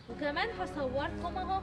وكمان هصوركم اهو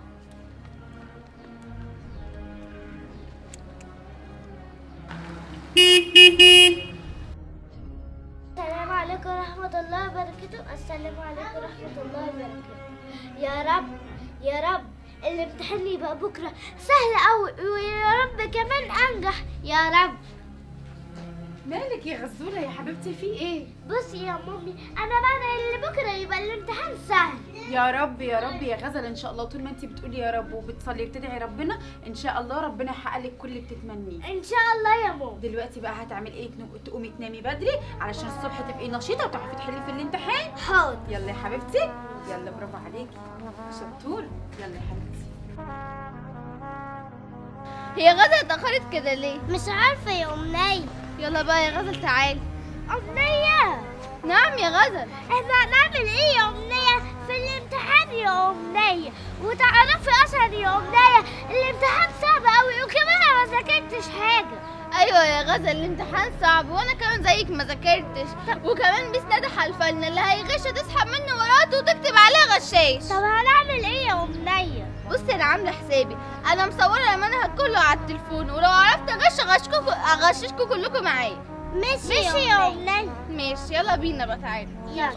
السلام عليكم ورحمة الله وبركاته السلام عليكم ورحمة الله وبركاته يا رب يا رب الامتحان يبقى بكرة سهل أوي ويا رب كمان أنجح يا رب مالك يا غزوله يا حبيبتي في ايه بصي يا مامي أنا بدعي اللي بكرة يبقى الامتحان سهل يا رب يا رب يا غزل ان شاء الله طول ما انت بتقولي يا رب وبتصلي وبتدعي ربنا ان شاء الله ربنا يحقق لك كل اللي بتتمنيه إن شاء الله يا ماما دلوقتي بقى هتعمل ايه تنو- تقومي تنامي بدري علشان الصبح تبقي نشيطه وتعرفي تحلي في الامتحان حاضر يلا يا حبيبتي يلا برافو عليكي شطور يلا يا حبيبتي هي غزل اتأخرت كده ليه؟ مش عارفة يا أمنية يلا بقى يا غزل تعالي أمنية نعم يا غزل احنا هنعمل ايه يا أمنية في الامتحان يا أمنية وتعرفي أصلا يا أمنية الامتحان صعب أوي وكمان أنا ما ذاكرتش حاجة ايوه يا غزل الامتحان صعب وانا كمان زيك ما ذاكرتش وكمان ميس ندى حلفلنا اللي هيغش تسحب منه ورقته وتكتب عليها غشاش طب هنعمل ايه يا أمنية بصي انا عامله حسابي انا مصوره المنهج كله على التليفون ولو عرفت اغش اغشكم اغششكم كلكم معايا ماشي يا أمنية ماشي يلا بينا بقى تعالي يلا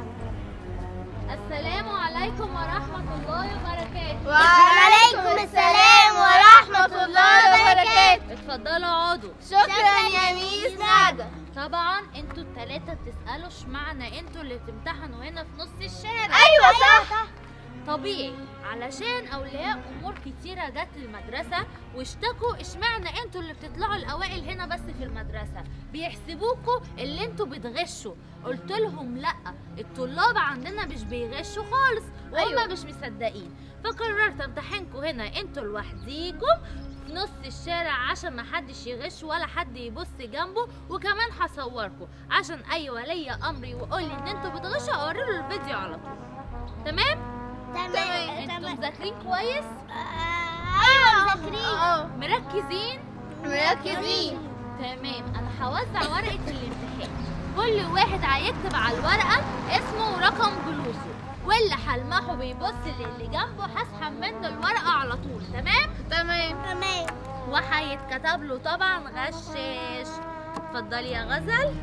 السلام عليكم ورحمة الله وبركاته وعليكم السلام ورحمه الله وبركاته اتفضلوا اقعدوا شكرا يا ميس ندى طبعا انتوا التلاتة بتسألوا اشمعنى انتوا اللي بتمتحنوا هنا في نص الشارع ايوه صح طبيعي علشان اولياء امور كتيره جت المدرسه واشتكوا اشمعنى انتوا اللي بتطلعوا الاوائل هنا بس في المدرسه بيحسبوكوا اللي انتوا بتغشوا قلت لهم لا الطلاب عندنا مش بيغشوا خالص وهم أيوة. أيوة. مش مصدقين فقررت امتحنكم هنا انتوا لوحديكم في نص الشارع عشان ما حدش يغش ولا حد يبص جنبه وكمان هصوركم عشان اي ولي امر يقول لي ان انتوا بتغشوا اوري له الفيديو على طول تمام تمام انتوا مذاكرين كويس ايوه مذاكرين اه مركزين مركزين تمام انا هوزع ورقه الامتحان كل واحد هيكتب على الورقه اسمه ورقم جلوسه واللي هلمحه بيبص للي جنبه هسحب منه الورقه على طول تمام تمام تمام وهيتكتب له طبعا غشاش اتفضلي يا غزل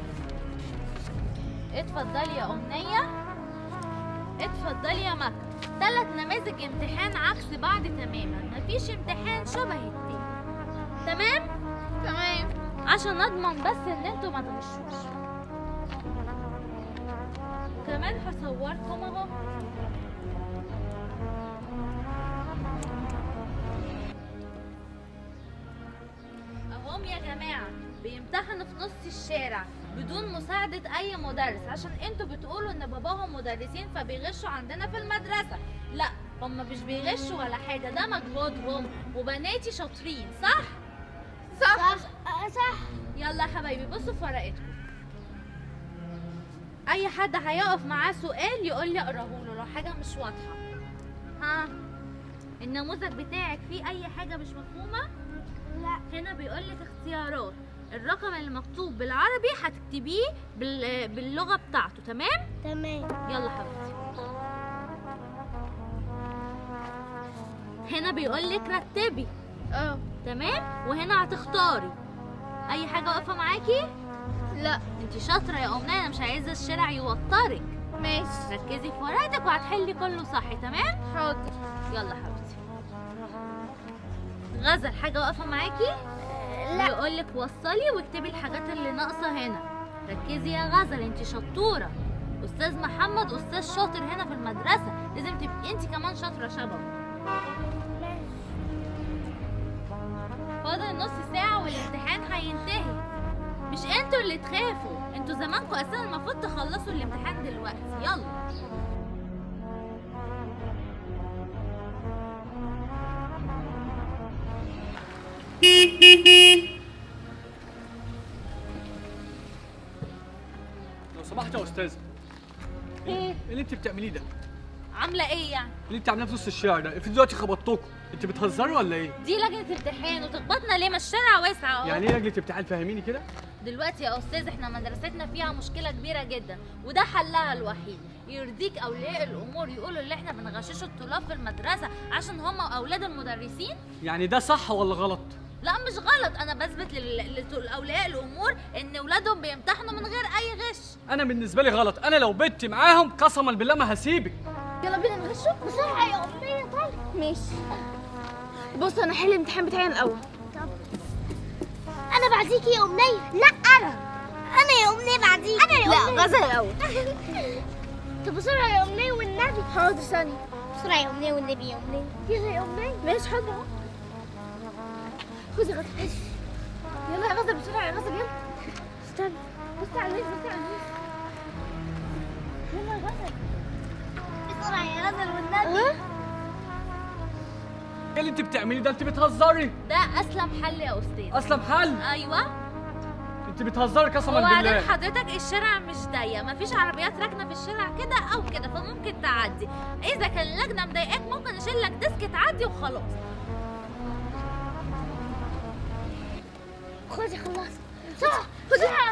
اتفضلي يا امنيه اتفضلي يا مكة ثلاث نماذج امتحان عكس بعض تماما مفيش امتحان شبه التاني تمام تمام عشان اضمن بس ان انتوا ما تغشوش كمان هصوركم اهو اهم يا جماعه بيمتحنوا في نص الشارع بدون مساعدة أي مدرس عشان انتوا بتقولوا إن باباهم مدرسين فبيغشوا عندنا في المدرسة لا هم مش بيغشوا ولا حاجة ده مجهودهم وبناتي شاطرين صح؟ صح صح صح يلا يا حبايبي بصوا في ورقتكم اي حد هيقف معاه سؤال يقول لي اقراه له لو حاجه مش واضحه ها النموذج بتاعك فيه اي حاجه مش مفهومه لا هنا بيقول لك اختيارات الرقم اللي مكتوب بالعربي هتكتبيه بال... باللغه بتاعته تمام تمام يلا حبيبتي هنا بيقول لك رتبي اه تمام وهنا هتختاري اي حاجه واقفه معاكي لا انت شاطره يا امنيه انا مش عايزه الشارع يوترك ماشي ركزي في ورقتك وهتحلي كله صح تمام حاضر يلا حبيبتي غزل حاجه واقفه معاكي لا يقول لك وصلي واكتبي الحاجات اللي ناقصه هنا ركزي يا غزل انت شطوره استاذ محمد استاذ شاطر هنا في المدرسه لازم تبقي انت كمان شاطره شبهه فاضل نص ساعه والامتحان هينتهي مش انتوا اللي تخافوا انتوا زمانكم اساسا المفروض تخلصوا الامتحان دلوقتي يلا لو سمحت يا استاذه ايه ايه اللي انت بتعمليه ده؟ عامله ايه يعني اللي انت عاملاه في نص الشارع ده؟ افرض دلوقتي خبطتكم انت بتهزري ولا ايه؟ دي لجنه امتحان وتخبطنا ليه ما الشارع واسع اهو يعني ايه لجنه امتحان فهميني كده؟ دلوقتي يا استاذ احنا مدرستنا فيها مشكله كبيره جدا وده حلها الوحيد يرضيك اولياء الامور يقولوا اللي احنا بنغششوا الطلاب في المدرسه عشان هم اولاد المدرسين يعني ده صح ولا غلط لا مش غلط انا بثبت لل- لاولياء الامور ان اولادهم بيمتحنوا من غير اي غش انا بالنسبه لي غلط انا لو بت معاهم قسما بالله ما هسيبك يلا بينا نغشه بسرعة يا أمنية طيب ماشي بص انا هحل الامتحان بتاعي أنا الاول أنا بعديكي يا أمنية لا أنا أنا يا أمنية بعديكي أنا يا لا أمنية غزل الاول طب بسرعة يا أمنية والنبي حاضر ثانيه بسرعة يا أمنية والنبي يا أمنية يلا يا أمنية ماشي حاضر اهو خذي غزل يلا يا غزل بسرعه يا غزل يلا استنى بصي على الناس بصي على الناس يلا يا غزل بسرعة يا غزل والنبي ايه اللي انت بتعمليه ده انت بتهزري ده اسلم حل يا استاذ اصلا حل ايوه انت بتهزري قسما وبعدين بالله حضرتك الشارع مش ضيق مفيش عربيات راكنه في الشارع كده او كده فممكن تعدي اذا كان اللجنه مضايقاك ممكن نشيل لك ديسك تعدي وخلاص خدي خلاص بسرعة بسرعة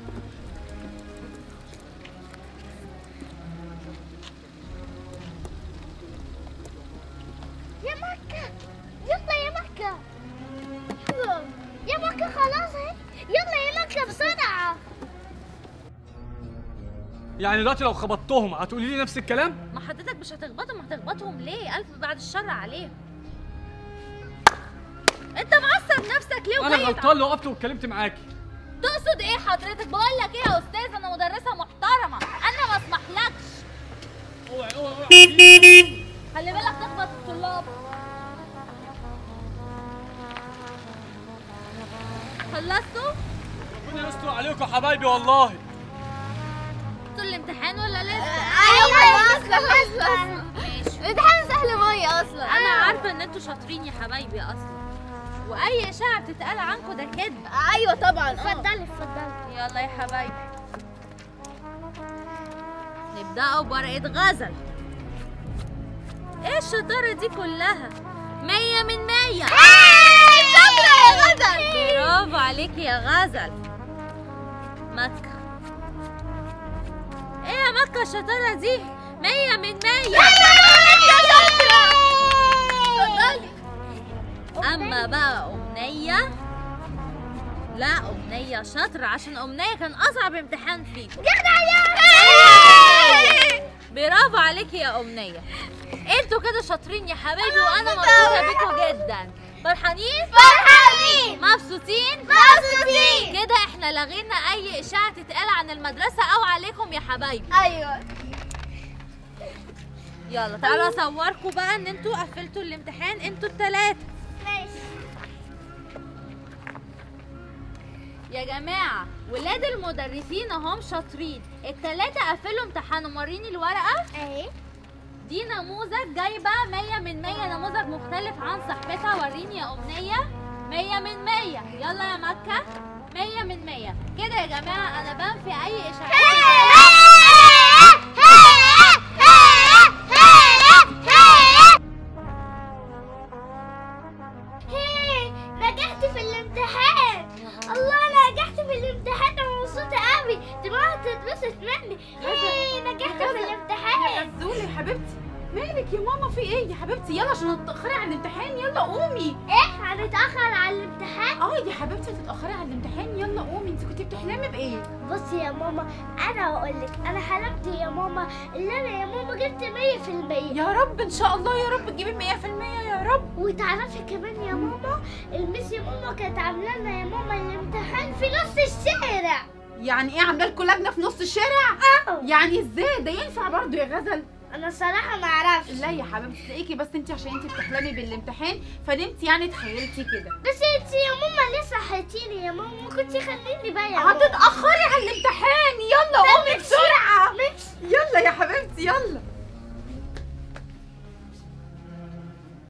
يا مكة يلا يا مكة يا مكة خلاص اهي يلا يا مكة بسرعة يعني دلوقتي لو خبطتهم هتقولي لي نفس الكلام ما حضرتك مش هتخبطهم هتخبطهم ليه الف بعد الشر عليهم انت معصب نفسك ليه انا وجاي غلطان لو وقفت واتكلمت معاكي تقصد ايه حضرتك بقول لك ايه يا استاذ انا مدرسه محترمه انا ما اسمحلكش اوعي اوعي اوعي خلي بالك تخبط الطلاب خلصتوا ربنا يستر عليكم يا حبايبي والله خلصتوا الامتحان ولا لسه ايوه اصلا اصلا ماشي الامتحان سهل ميه اصلا انا عارفه ان انتوا شاطرين يا حبايبي اصلا واي اشاعه بتتقال عنكم ده كذب ايوه طبعا اه اتفضلي اتفضلي يلا يا حبايبي نبدأوا بورقة غزل ايه الشطارة دي كلها مية من مية شاطره يا غزل برافو عليكي يا غزل مكة ايه يا مكة الشطارة دي مية من مية اتفضلي اما بقى امنية لا امنية شاطرة عشان امنية كان اصعب امتحان فيكم برافو عليكي يا امنيه انتوا كده شاطرين يا حبايبي وانا مبسوطه بيكم جدا فرحانين فرحانين مبسوطين مبسوطين كده احنا لغينا اي اشاعه تتقال عن المدرسه او عليكم يا حبايبي ايوه يلا تعالوا اصوركم بقى ان انتوا قفلتوا الامتحان انتوا التلاته ماشي يا جماعه ولاد المدرسين اهم شاطرين التلاته قفلوا امتحانهم وريني الورقه اهي دي نموذج جايبه 100 من 100 نموذج مختلف عن صاحبتها وريني يا امنيه 100 من 100 يلا يا مكه 100 من 100 كده يا جماعه انا بنفي اي اشاعات هي نجحت في الامتحان الله انا نجحت في الامتحان انا مبسوطه قوي دماغي تتبسط مني هي نجحت في الامتحان غزوله يا حبيبتي مالك يا ماما في ايه يا حبيبتي يلا عشان هتتاخري على الامتحان يلا قومي ايه هنتاخر على الامتحان اه يا حبيبتي هتتاخري على الامتحان يلا قومي انت كنتي بتحلمي بايه بصي يا ماما انا هقول لك انا حلمت يا ماما اللي انا يا ماما جبت 100% يا رب ان شاء الله يا رب تجيبي 100% يا رب وتعرفي كمان يا ماما الميس يا ماما كانت عامله لنا يا ماما الامتحان في نص الشارع يعني ايه عامله لكم لجنه في نص الشارع اه يعني ازاي ده ينفع برضو يا غزل انا صراحه ما اعرفش لا يا حبيبتي تلاقيكي بس انت عشان انت بتحلمي بالامتحان فنمتي يعني تخيلتي كده بس انت يا ماما ليه صحتيني يا ماما ما كنتي خليني بقى يا ماما هتتاخري